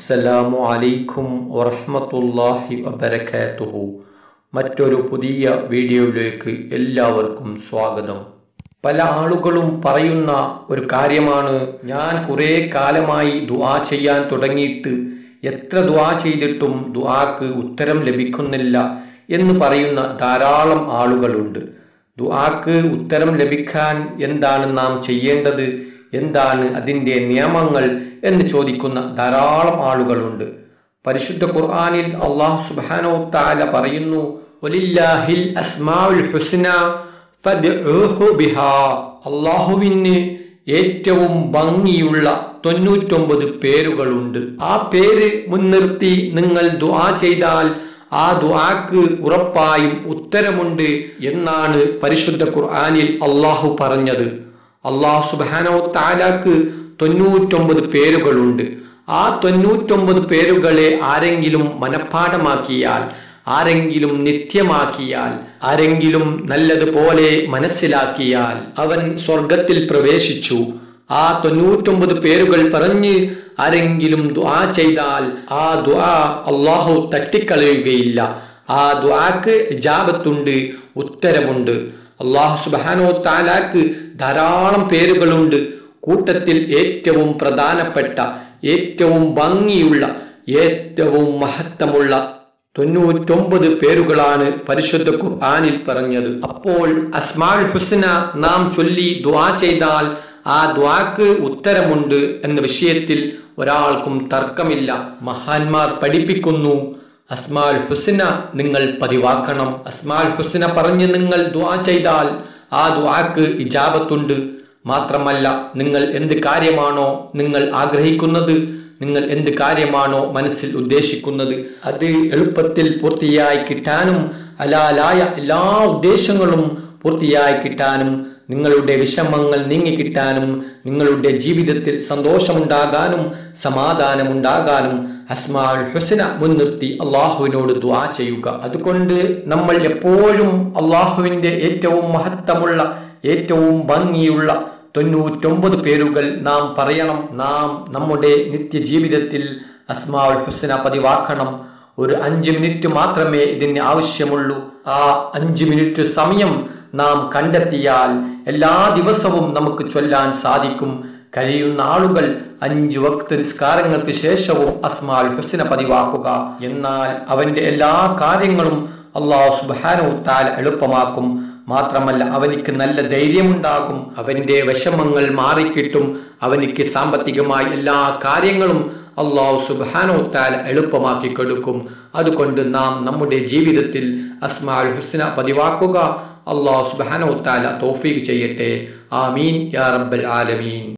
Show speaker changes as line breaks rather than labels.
അസ്സലാമു അലൈക്കും വറഹ്മത്തുള്ളാഹി വബറകാതുഹു മറ്റൊരു പുതിയ വീഡിയോയിലേക്ക് എല്ലാവർക്കും സ്വാഗതം പല ആളുകളും പറയുന്ന ഒരു കാര്യമാണ് ഞാൻ കുറേ കാലമായി ദുആ ചെയ്യാൻ തുടങ്ങിയിട്ട് എത്ര ദുആ ചെയ്തിട്ടും ദുആക്ക് ഉത്തരം ലഭിക്കുന്നില്ല എന്ന് പറയുന്ന ധാരാളം ആളുകളുണ്ട് ദുആക്ക് ഉത്തരം ലഭിക്കാൻ എന്താണ് നാം ചെയ്യേണ്ടത് എന്താണ് അതിൻ്റെ നിയമങ്ങൾ എന്ന് ചോദിക്കുന്ന ധാരാളം ആളുകളുണ്ട് പരിശുദ്ധ ഖുർആനിൽ അള്ളാഹു സുബ്ഹാനഹു തആല പറയുന്നു വലില്ലാഹിൽ അസ്മാഉൽ ഹുസ്ന ഫദ്ഉഹു ബിഹാ അള്ളാഹുവിന് ഏറ്റവും ഭംഗിയുള്ള തൊണ്ണൂറ്റൊമ്പത് പേരുകളുണ്ട് ആ പേര് മുൻനിർത്തി നിങ്ങൾ ദുആ ചെയ്താൽ ആ ദുആക്ക് ഉറപ്പായും ഉത്തരമുണ്ട് എന്നാണ് പരിശുദ്ധ ഖുർആനിൽ അള്ളാഹു പറഞ്ഞത് അള്ളാഹു സുബാനോ താലാക്ക് തൊണ്ണൂറ്റൊമ്പത് പേരുകളുണ്ട് ആ തൊണ്ണൂറ്റൊമ്പത് പേരുകളെ ആരെങ്കിലും മനഃപ്പാഠമാക്കിയാൽ ആരെങ്കിലും നിത്യമാക്കിയാൽ ആരെങ്കിലും നല്ലതുപോലെ മനസ്സിലാക്കിയാൽ അവൻ സ്വർഗത്തിൽ പ്രവേശിച്ചു ആ തൊണ്ണൂറ്റൊമ്പത് പേരുകൾ പറഞ്ഞ് ആരെങ്കിലും ദുആ ചെയ്താൽ ആ ദുആ അള്ളാഹു തട്ടിക്കളയുകയില്ല ആ ദുആക്ക് ജാബത്തുണ്ട് ഉത്തരമുണ്ട് അള്ളാഹു സുബാനോ താലാക്ക് ധാരാളം പേരുകളുണ്ട് കൂട്ടത്തിൽ ഏറ്റവും പ്രധാനപ്പെട്ട ഏറ്റവും ഭംഗിയുള്ള ഏറ്റവും മഹത്വമുള്ള തൊണ്ണൂറ്റൊമ്പത് പേരുകളാണ് പരിശുദ്ധ ഖുർആനിൽ പറഞ്ഞത് അപ്പോൾ അസ്മാൽ ഹുസ്ന നാം ചൊല്ലി ദുആ ചെയ്താൽ ആ ദ്വാക്ക് ഉത്തരമുണ്ട് എന്ന വിഷയത്തിൽ ഒരാൾക്കും തർക്കമില്ല മഹാന്മാർ പഠിപ്പിക്കുന്നു അസ്മാൽ ഹുസ്ന നിങ്ങൾ പതിവാക്കണം അസ്മാൽ ഹുസ്ന പറഞ്ഞ് നിങ്ങൾ ദ്വാ ചെയ്താൽ ആ ദ്വാക്ക് ഇജാബത്തുണ്ട് മാത്രമല്ല നിങ്ങൾ എന്ത് കാര്യമാണോ നിങ്ങൾ ആഗ്രഹിക്കുന്നത് നിങ്ങൾ എന്ത് കാര്യമാണോ മനസ്സിൽ ഉദ്ദേശിക്കുന്നത് അത് എളുപ്പത്തിൽ പൂർത്തിയായി കിട്ടാനും അലാലായ എല്ലാ ഉദ്ദേശങ്ങളും പൂർത്തിയായി കിട്ടാനും നിങ്ങളുടെ വിഷമങ്ങൾ നീങ്ങിക്കിട്ടാനും നിങ്ങളുടെ ജീവിതത്തിൽ സന്തോഷമുണ്ടാകാനും സമാധാനമുണ്ടാകാനും അസ്മാൽ ഹുസന മുൻനിർത്തി അള്ളാഹുവിനോട് ദ്വാ ചെയ്യുക അതുകൊണ്ട് നമ്മൾ എപ്പോഴും അള്ളാഹുവിൻ്റെ ഏറ്റവും മഹത്വമുള്ള ഏറ്റവും ഭംഗിയുള്ള തൊണ്ണൂറ്റൊമ്പത് പേരുകൾ നാം പറയണം നാം നമ്മുടെ നിത്യജീവിതത്തിൽ അസ്മാൽ ഹുസന പതിവാക്കണം ഒരു അഞ്ച് മിനിറ്റ് മാത്രമേ ഇതിന് ആവശ്യമുള്ളൂ ആ അഞ്ച് മിനിറ്റ് സമയം നാം കണ്ടെത്തിയാൽ എല്ലാ ദിവസവും നമുക്ക് ചൊല്ലാൻ സാധിക്കും കഴിയുന്ന ആളുകൾ അഞ്ചു വക്ത് നിസ്കാരങ്ങൾക്ക് ശേഷവും അസ്മാൽ ഹുസിന പതിവാക്കുക എന്നാൽ അവന്റെ എല്ലാ കാര്യങ്ങളും അള്ളാഹു സുബാനു താൽ എളുപ്പമാക്കും മാത്രമല്ല അവനിക്ക് നല്ല ധൈര്യമുണ്ടാകും അവന്റെ വിഷമങ്ങൾ മാറിക്കിട്ടും അവനിക്ക് സാമ്പത്തികമായി എല്ലാ കാര്യങ്ങളും അള്ളാഹു സുബാനോ താൽ എളുപ്പമാക്കി കൊടുക്കും അതുകൊണ്ട് നാം നമ്മുടെ ജീവിതത്തിൽ അസ്മാൽ ഹുസ്ന പതിവാക്കുക അള്ളാഹു സുബാനോ താല തോഫീക്ക് ചെയ്യട്ടെ ആമീൻ യാ റബ്ബൽ ആലമീൻ